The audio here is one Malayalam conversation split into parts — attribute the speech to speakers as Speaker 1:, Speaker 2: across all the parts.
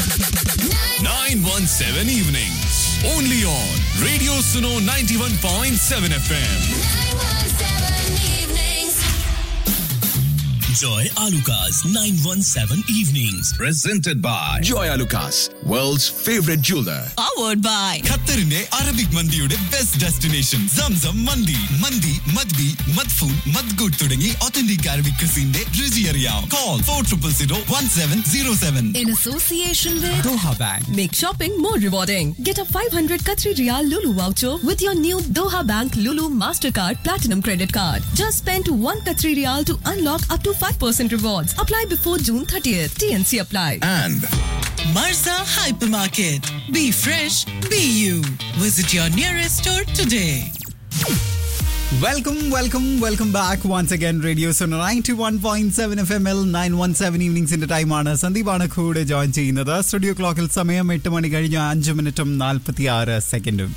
Speaker 1: 917 evenings. Only on Radio Suno 91.7 FM.
Speaker 2: Joy Alukas 917 Evenings.
Speaker 3: presented by
Speaker 1: Joy Alukas, world's favorite jeweler.
Speaker 4: powered by
Speaker 1: ഖത്തറിന്റെ അറബിക് മന്തിയുടെ ബെസ്റ്റ് ഡെസ്റ്റിനേഷൻ സംസം മന്തി മന്തി മദ്ബി മദ്ഫൂൻ മദ്ഗുഡ് തുടങ്ങി ഒത്തന്റിക് അറബിക് ക്രിസിന്റെ രുചി അറിയാം call four triple zero one seven zero seven
Speaker 4: in association with
Speaker 1: Doha bank
Speaker 4: Make shopping more rewarding. Get a 500 Qatari Riyal Lulu voucher with your new Doha Bank Lulu Mastercard Platinum Credit Card. Just spend 1 Qatari Riyal to unlock up to 5% rewards. Apply before June 30th. TNC apply.
Speaker 1: and
Speaker 5: Marza Hypermarket. Be fresh, be you. Visit your nearest store today.
Speaker 6: Welcome welcome welcome back once again radio zone ninety one point seven F M L nine one seven ഈവനിങ്സിന്റെ ടൈമാണ് സന്ദീപാണ് കൂടെ ജോയിൻ ചെയ്യുന്നത് സ്റ്റുഡിയോ ക്ലോക്കിൽ സമയം എട്ട് മണി കഴിഞ്ഞ് അഞ്ച് മിനിറ്റും നാൽപ്പത്തി ആറ് സെക്കൻഡും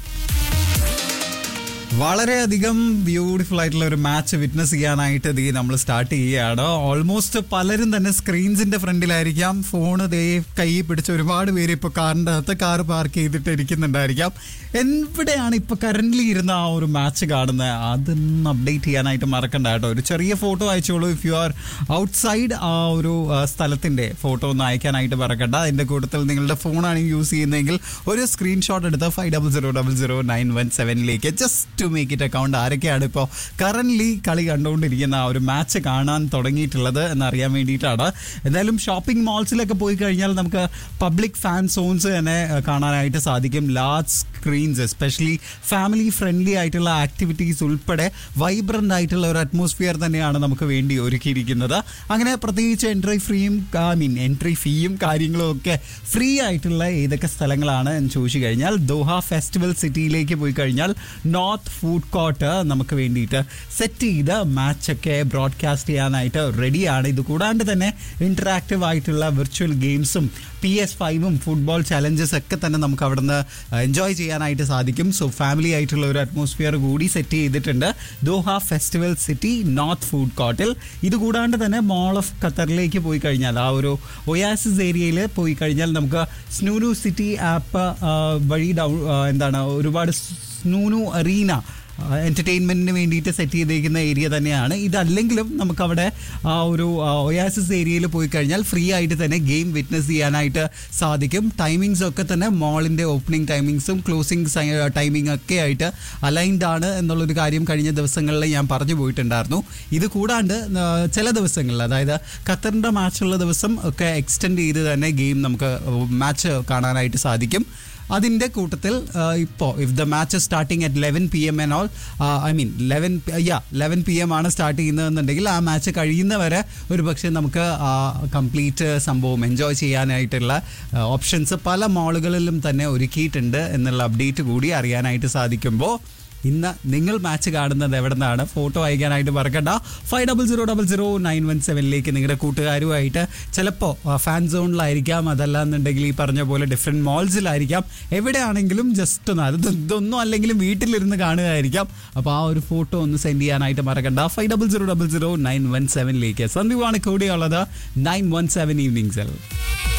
Speaker 6: വളരെയധികം ബ്യൂട്ടിഫുൾ ആയിട്ടുള്ള ഒരു മാച്ച് വിറ്റ്നസ് ചെയ്യാനായിട്ട് ദേ നമ്മൾ സ്റ്റാർട്ട് ചെയ്യുകയാണ് ഓൾമോസ്റ്റ് പലരും തന്നെ സ്ക്രീൻസിന്റെ ഫ്രണ്ടിലായിരിക്കാം ഫോണ് ദേ കൈ പിടിച്ച് ഒരുപാട് പേര് ഇപ്പോൾ കാറിന്റെ അകത്ത് കാർ പാർക്ക് ചെയ്തിട്ട് ഇരിക്കുന്നുണ്ടായിരിക്കാം എവിടെയാണ് ഇപ്പൊ കറന്റ് ഇരുന്ന ആ ഒരു മാച്ച് കാണുന്നത് അതൊന്ന് അപ്ഡേറ്റ് ചെയ്യാനായിട്ട് മറക്കണ്ട കേട്ടോ ഒരു ചെറിയ ഫോട്ടോ അയച്ചോളൂ ഇഫ് യു ആർ ഔട്ട്സൈഡ് ആ ഒരു ആ, സ്ഥലത്തിന്റെ ഫോട്ടോ ഒന്ന് അയക്കാനായിട്ട് മറക്കണ്ട അതിന്റെ കൂട്ടത്തിൽ നിങ്ങളുടെ ഫോണാണ് യൂസ് ചെയ്യുന്നതെങ്കിൽ ഒരു സ്ക്രീൻഷോട്ട് എടുത്ത് five double zero double zero nine one സെവനിലേക്ക് just to make it account ആരൊക്കെയാണ് ഇപ്പോൾ കറന്റ് കളി കണ്ടുകൊണ്ടിരിക്കുന്ന ആ ഒരു മാച്ച് കാണാൻ തുടങ്ങിയിട്ടുള്ളത് എന്നറിയാൻ വേണ്ടിയിട്ടാണ് എന്തായാലും ഷോപ്പിംഗ് മോൾസിലൊക്കെ പോയി കഴിഞ്ഞാൽ നമുക്ക് പബ്ലിക് ഫാൻ സോൺസ് തന്നെ ആ, കാണാനായിട്ട് സാധിക്കും large screens especially family friendly ആയിട്ടുള്ള ആക്ടിവിറ്റീസ് ഉൾപ്പെടെ വൈബ്രന്റ് ആയിട്ടുള്ള ഒരു അറ്റ്മോസ്ഫിയർ തന്നെയാണ് നമുക്ക് വേണ്ടി ഒരുക്കിയിരിക്കുന്നത് അങ്ങനെ പ്രത്യേകിച്ച് എൻട്രി ഫ്രീയും ഐ മീൻ എൻട്രി ഫീയും കാര്യങ്ങളും ഒക്കെ ഫ്രീ ആയിട്ടുള്ള ഏതൊക്കെ സ്ഥലങ്ങളാണ് എന്ന് ചോദിച്ചു കഴിഞ്ഞാൽ ദോഹ ഫെസ്റ്റിവൽ സിറ്റിയിലേക്ക് പോയി കഴിഞ്ഞാൽ നോർത്ത് ഫുഡ് കോർട്ട് നമുക്ക് വേണ്ടിയിട്ട് സെറ്റ് ചെയ്ത് മാച്ചൊക്കെ ബ്രോഡ്കാസ്റ്റ് ചെയ്യാനായിട്ട് റെഡിയാണ് ഇത് കൂടാണ്ട് തന്നെ ഇന്ററാക്റ്റീവ് ആയിട്ടുള്ള വിർച്വൽ ഗെയിംസും പി എസ് ഫൈവും ഫുട്ബോൾ ചലഞ്ചസ് ഒക്കെ തന്നെ നമുക്ക് അവിടുന്ന് എൻജോയ് ചെയ്യാനായിട്ട് സാധിക്കും സോ ഫാമിലി ആയിട്ടുള്ള ഒരു അറ്റ്മോസ്ഫിയർ കൂടി സെറ്റ് ചെയ്തിട്ടുണ്ട് Doha festival city north food കോർട്ടിൽ ഇത് കൂടാണ്ട് തന്നെ മോൾ ഓഫ് ഖത്തറിലേക്ക് പോയി കഴിഞ്ഞാൽ ആ ഒരു ഒയാസിസ് ഏരിയയിൽ പോയി കഴിഞ്ഞാൽ നമുക്ക് സ്നൂനു സിറ്റി ആപ്പ് വഴി ഡൗ ആ, എന്താണ് ഒരുപാട് സ്നൂനു അറീന എന്റർടൈൻമെന്റിന് വേണ്ടിയിട്ട് സെറ്റ് ചെയ്തേക്കുന്ന ഏരിയ തന്നെയാണ് ഇതല്ലെങ്കിലും നമുക്കവിടെ ആ ഒരു ഒയാസിസ് ഏരിയയിൽ പോയി കഴിഞ്ഞാൽ ഫ്രീ ആയിട്ട് തന്നെ ഗെയിം വിറ്റ്നസ് ചെയ്യാനായിട്ട് സാധിക്കും ടൈമിങ്സ് ഒക്കെ തന്നെ മോളിന്റെ ഓപ്പണിംഗ് ടൈമിങ്സും ക്ലോസിംഗ് ടൈമിംഗ് ഒക്കെ ആയിട്ട് അലൈൻഡ് ആണ് എന്നുള്ളൊരു കാര്യം കഴിഞ്ഞ ദിവസങ്ങളിൽ ഞാൻ പറഞ്ഞു പോയിട്ടുണ്ടായിരുന്നു ഇത് കൂടാണ്ട് ആ, ചില ദിവസങ്ങളിൽ അതായത് ഖത്തറിന്റെ മാച്ചുള്ള ദിവസം ഒക്കെ എക്സ്റ്റെൻഡ് ചെയ്ത് തന്നെ ഗെയിം നമുക്ക് മാച്ച് കാണാനായിട്ട് സാധിക്കും അതിന്റെ കൂട്ടത്തിൽ ഇപ്പോൾ if the match starting at eleven P M and all I mean eleven yeah eleven P M ആണ് സ്റ്റാർട്ട് ചെയ്യുന്നതെന്നുണ്ടെങ്കിൽ ആ മാച്ച് കഴിയുന്നവരെ ഒരു പക്ഷേ നമുക്ക് ആ കംപ്ലീറ്റ് സംഭവം എൻജോയ് ചെയ്യാനായിട്ടുള്ള ഓപ്ഷൻസ് പല മാളുകളിലും തന്നെ ഒരുക്കിയിട്ടുണ്ട് എന്നുള്ള അപ്ഡേറ്റ് കൂടി അറിയാനായിട്ട് സാധിക്കുമ്പോൾ ഇന്ന് നിങ്ങൾ മാച്ച് കാണുന്നത് എവിടെ നിന്നാണ് ഫോട്ടോ അയക്കാനായിട്ട് മറക്കണ്ട five double zero double zero nine one സെവനിലേക്ക് നിങ്ങളുടെ കൂട്ടുകാരുമായിട്ട് ചിലപ്പോൾ ഫാൻ സോണിലായിരിക്കാം അതല്ല എന്നുണ്ടെങ്കിൽ ഈ പറഞ്ഞ പോലെ ഡിഫറെൻറ്റ് മോൾസിലായിരിക്കാം എവിടെയാണെങ്കിലും ജസ്റ്റ് ഒന്ന് അത് ഇതൊന്നും അല്ലെങ്കിലും വീട്ടിലിരുന്ന് കാണുകയായിരിക്കാം അപ്പോൾ ആ ഒരു ഫോട്ടോ ഒന്ന് സെൻഡ് ചെയ്യാനായിട്ട് മറക്കണ്ട five double zero double zero nine one സെവനിലേക്ക് സന്ദീപാണ് കൂടെയുള്ളത് നയൻ വൺ സെവൻ ഈവനിങ്സിൽ